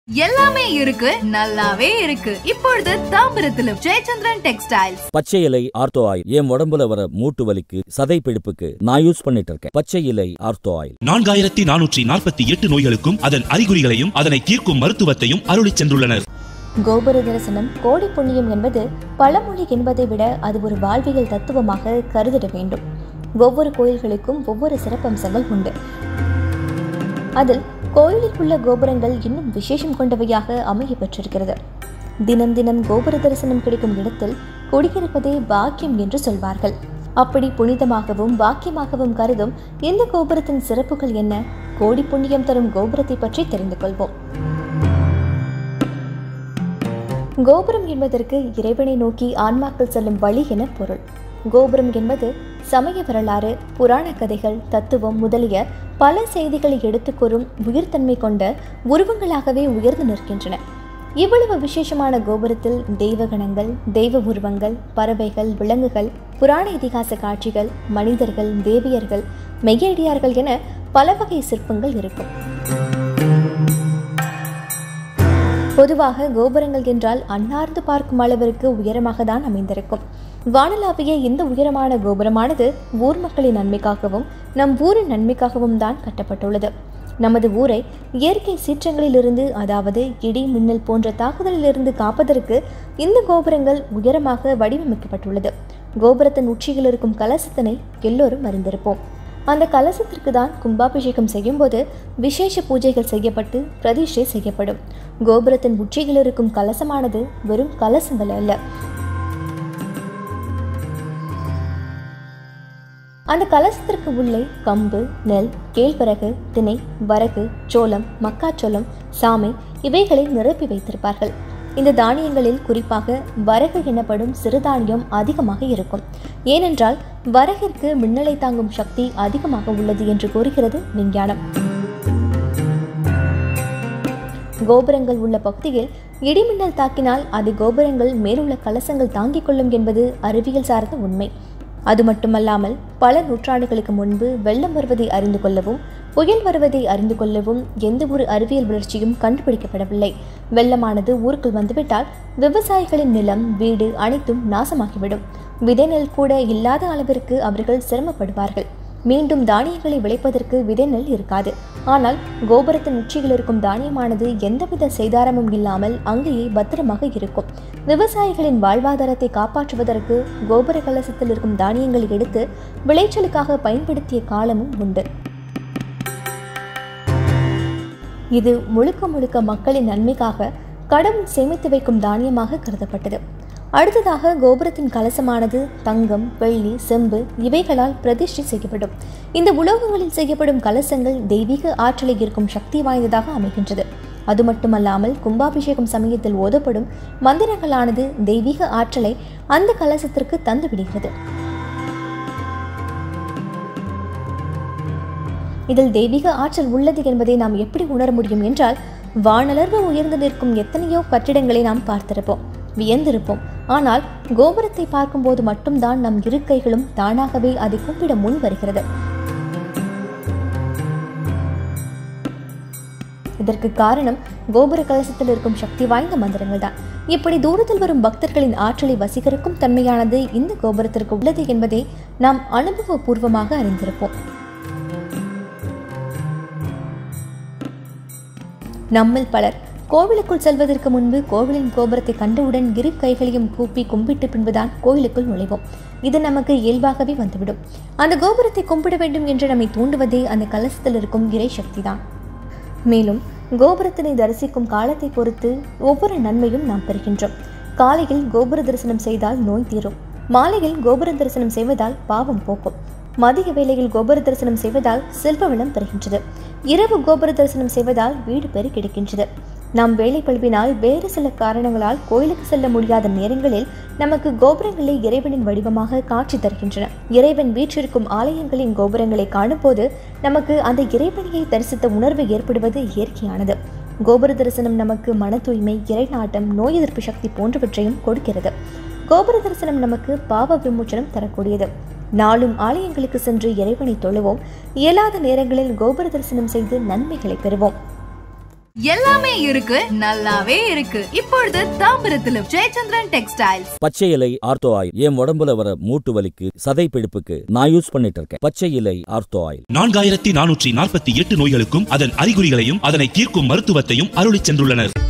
எல்லாமே இருக்கு நல்லாவே இருக்கு இப்பொழுது தாம்பரத்திலும் ஜெயச்சந்திரன் டெக்ஸ்டைல்ஸ் பச்சை இலை ஆர்த்தோ ஆயில் என் உடம்புல வர மூட்டு வலிக்கு சதை பிடிப்புக்கு நான் யூஸ் பண்ணிட்டு இருக்கேன் பச்சை இலை ஆர்த்தோ ஆயில் நான்காயிரத்தி நானூற்றி நாற்பத்தி எட்டு நோய்களுக்கும் அதன் அறிகுறிகளையும் அதனை தீர்க்கும் மருத்துவத்தையும் அருளிச் சென்றுள்ளனர் கோபுர தரிசனம் கோடி புண்ணியம் என்பது பழமொழி என்பதை விட அது ஒரு வாழ்வியல் தத்துவமாக கருதிட வேண்டும் ஒவ்வொரு கோயில்களுக்கும் ஒவ்வொரு சிறப்பம்சங்கள் உண்டு அதில் கோயிலில் உள்ள கோபுரங்கள் இன்னும் விசேஷம் கொண்டவையாக அமைய பெற்றிருக்கிறது தினம் தினம் கோபுர தரிசனம் கிடைக்கும் இடத்தில் குடியிருப்பதே பாக்கியம் என்று சொல்வார்கள் அப்படி புனிதமாகவும் பாக்கியமாகவும் கருதும் இந்த கோபுரத்தின் சிறப்புகள் என்ன கோடி புண்ணியம் தரும் கோபுரத்தை பற்றி தெரிந்து கொள்வோம் கோபுரம் என்பதற்கு இறைவனை நோக்கி ஆன்மாக்கள் செல்லும் வழி என பொருள் கோபுரம் என்பது சமய வரலாறு புராண கதைகள் தத்துவம் முதலிய பல செய்திகளை எடுத்துக்கூறும் உயிர்த்தன்மை கொண்ட உருவங்களாகவே உயர்ந்து நிற்கின்றன இவ்வளவு விசேஷமான கோபுரத்தில் தெய்வகணங்கள் தெய்வ உருவங்கள் பறவைகள் விலங்குகள் புராண இதிகாச காட்சிகள் மனிதர்கள் தேவியர்கள் மெய்யடியார்கள் என பல வகை சிற்பங்கள் இருக்கும் பொதுவாக கோபுரங்கள் என்றால் அன்னார்ந்து பார்க்கும் அளவிற்கு உயரமாக தான் அமைந்திருக்கும் வானலாவிய இந்த உயரமான கோபுரமானது ஊர் மக்களின் நன்மைக்காகவும் நம் ஊரின் நன்மைக்காகவும் தான் கட்டப்பட்டுள்ளது நமது ஊரை இயற்கை சீற்றங்களிலிருந்து அதாவது இடி மின்னல் போன்ற தாக்குதலிலிருந்து காப்பதற்கு இந்த கோபுரங்கள் உயரமாக வடிவமைக்கப்பட்டுள்ளது கோபுரத்தின் உச்சியில் இருக்கும் கலசத்தினை எல்லோரும் அறிந்திருப்போம் அந்த கலசத்திற்கு தான் கும்பாபிஷேகம் செய்யும்போது விசேஷ பூஜைகள் செய்யப்பட்டு பிரதிஷ்டை செய்யப்படும் கோபுரத்தின் உச்சியில் இருக்கும் கலசமானது வெறும் கலசங்கள் அல்ல அந்த கலசத்திற்கு உள்ளே கம்பு நெல் கேழ்வரகு திணை வரகு சோளம் மக்காச்சோளம் சாமை இவைகளை நிரப்பி வைத்திருப்பார்கள் இந்த தானியங்களில் குறிப்பாக வரகு எனப்படும் சிறுதானியம் அதிகமாக இருக்கும் ஏனென்றால் வரகிற்கு மின்னலை தாங்கும் சக்தி அதிகமாக உள்ளது என்று கூறுகிறது விஞ்ஞானம் கோபுரங்கள் உள்ள பகுதியில் இடிமின்னல் தாக்கினால் அது கோபுரங்கள் மேலுள்ள கலசங்கள் தாங்கிக் கொள்ளும் என்பது அறிவியல் சார்ந்த உண்மை அது மட்டுமல்லாமல் பல நூற்றாண்டுகளுக்கு முன்பு வெள்ளம் வருவதை அறிந்து கொள்ளவும் புயல் வருவதை அறிந்து கொள்ளவும் எந்த ஒரு அறிவியல் வளர்ச்சியும் கண்டுபிடிக்கப்படவில்லை வெள்ளமானது ஊருக்குள் வந்துவிட்டால் விவசாயிகளின் நிலம் வீடு அனைத்தும் நாசமாகிவிடும் விதை நெல் கூட இல்லாத அளவிற்கு அவர்கள் சிரமப்படுவார்கள் மீண்டும் தானியங்களை விளைப்பதற்கு விதை நெல் இருக்காது ஆனால் கோபுரத்தின் உச்சியில் இருக்கும் தானியமானது எந்தவித சேதாரமும் இல்லாமல் அங்கேயே பத்திரமாக இருக்கும் விவசாயிகளின் வாழ்வாதாரத்தை காப்பாற்றுவதற்கு கோபுர கலசத்தில் இருக்கும் தானியங்களை எடுத்து விளைச்சலுக்காக பயன்படுத்திய காலமும் உண்டு இது முழுக்க முழுக்க மக்களின் நன்மைக்காக கடவுள் சேமித்து வைக்கும் தானியமாக கருதப்பட்டது அடுத்ததாக கோபுரத்தின் கலசமானது தங்கம் வெள்ளி செம்பு இவைகளால் பிரதிஷ்டை செய்யப்படும் இந்த உலோகங்களில் செய்யப்படும் கலசங்கள் தெய்வீக ஆற்றலை ஈர்க்கும் சக்தி வாய்ந்ததாக அமைகின்றது அது மட்டுமல்லாமல் கும்பாபிஷேகம் சமயத்தில் ஓதப்படும் மந்திரங்களானது தெய்வீக ஆற்றலை அந்த கலசத்திற்கு தந்து விடுகிறது இதில் தெய்வீக ஆற்றல் உள்ளது என்பதை நாம் எப்படி உணர முடியும் என்றால் வானளர்வு உயர்ந்து நிற்கும் எத்தனையோ கட்டிடங்களை நாம் பார்த்திருப்போம் வியந்திருப்போம் ஆனால் கோபுரத்தை பார்க்கும்போது மட்டும்தான் நம் இரு கைகளும் தானாகவே அதை கும்பிட முன் வருகிறது இதற்கு காரணம் கோபுர கலசத்தில் இருக்கும் சக்தி வாய்ந்த மந்திரங்கள் தான் இப்படி தூரத்தில் வரும் பக்தர்களின் ஆற்றலை வசீகரிக்கும் தன்மையானது இந்த கோபுரத்திற்கு உள்ளது என்பதை நாம் அனுபவபூர்வமாக அறிந்திருப்போம் நம்மில் பலர் கோவிலுக்குள் செல்வதற்கு முன்பு கோவிலின் கோபுரத்தை கண்டவுடன் இரு கைகளையும் கூப்பி கும்பிட்டு பின்புதான் கோவிலுக்குள் நுழைவோம் இது நமக்கு இயல்பாகவே வந்துவிடும் அந்த கோபுரத்தை கும்பிட வேண்டும் என்று நம்மை தூண்டுவதே அந்த கலசத்தில் இருக்கும் இறை சக்தி தான் மேலும் கோபுரத்தினை தரிசிக்கும் காலத்தை பொறுத்து ஒவ்வொரு நன்மையும் நாம் பெறுகின்றோம் காலையில் கோபுர தரிசனம் செய்தால் நோய் தீரும் மாலையில் கோபுர தரிசனம் செய்வதால் பாவம் போக்கும் மதிய வேளையில் கோபுர தரிசனம் செய்வதால் செல்வ வளம் பெறுகின்றது இரவு கோபுர தரிசனம் செய்வதால் வீடு பெரு கிடைக்கின்றது நாம் வேலை பழுவினால் வேறு சில காரணங்களால் கோயிலுக்கு செல்ல முடியாத நேரங்களில் நமக்கு கோபுரங்களே இறைவனின் வடிவமாக காட்சி தருகின்றன இறைவன் வீற்றிருக்கும் ஆலயங்களின் கோபுரங்களை காணும்போது நமக்கு அந்த இறைவனையை தரிசித்த உணர்வு ஏற்படுவது இயற்கையானது கோபுர தரிசனம் நமக்கு மன தூய்மை இறைநாட்டம் நோய் எதிர்ப்பு சக்தி போன்றவற்றையும் கொடுக்கிறது கோபுர தரிசனம் நமக்கு பாவ விமோச்சனம் தரக்கூடியது நாளும் ஆலயங்களுக்கு சென்று இறைவனை தொழுவோம் இயலாத நேரங்களில் கோபுர தரிசனம் செய்து நன்மைகளை பெறுவோம் எல்லாமே இருக்கு நல்லாவே இருக்கு இப்பொழுது தாம்பரத்திலும் ஜெயச்சந்திரன் டெக்ஸ்டைல்ஸ் பச்சை இலை ஆர்த்தோ ஆயில் என் உடம்புல வர மூட்டு வலிக்கு சதை பிடிப்புக்கு நான் யூஸ் பண்ணிட்டு இருக்கேன் பச்சை இலை ஆர்த்தோ ஆயில் நான்காயிரத்தி நானூற்றி நாற்பத்தி எட்டு நோய்களுக்கும் அதன் அறிகுறிகளையும் அதனை தீர்க்கும் மருத்துவத்தையும் அருளிச் சென்றுள்ளனர்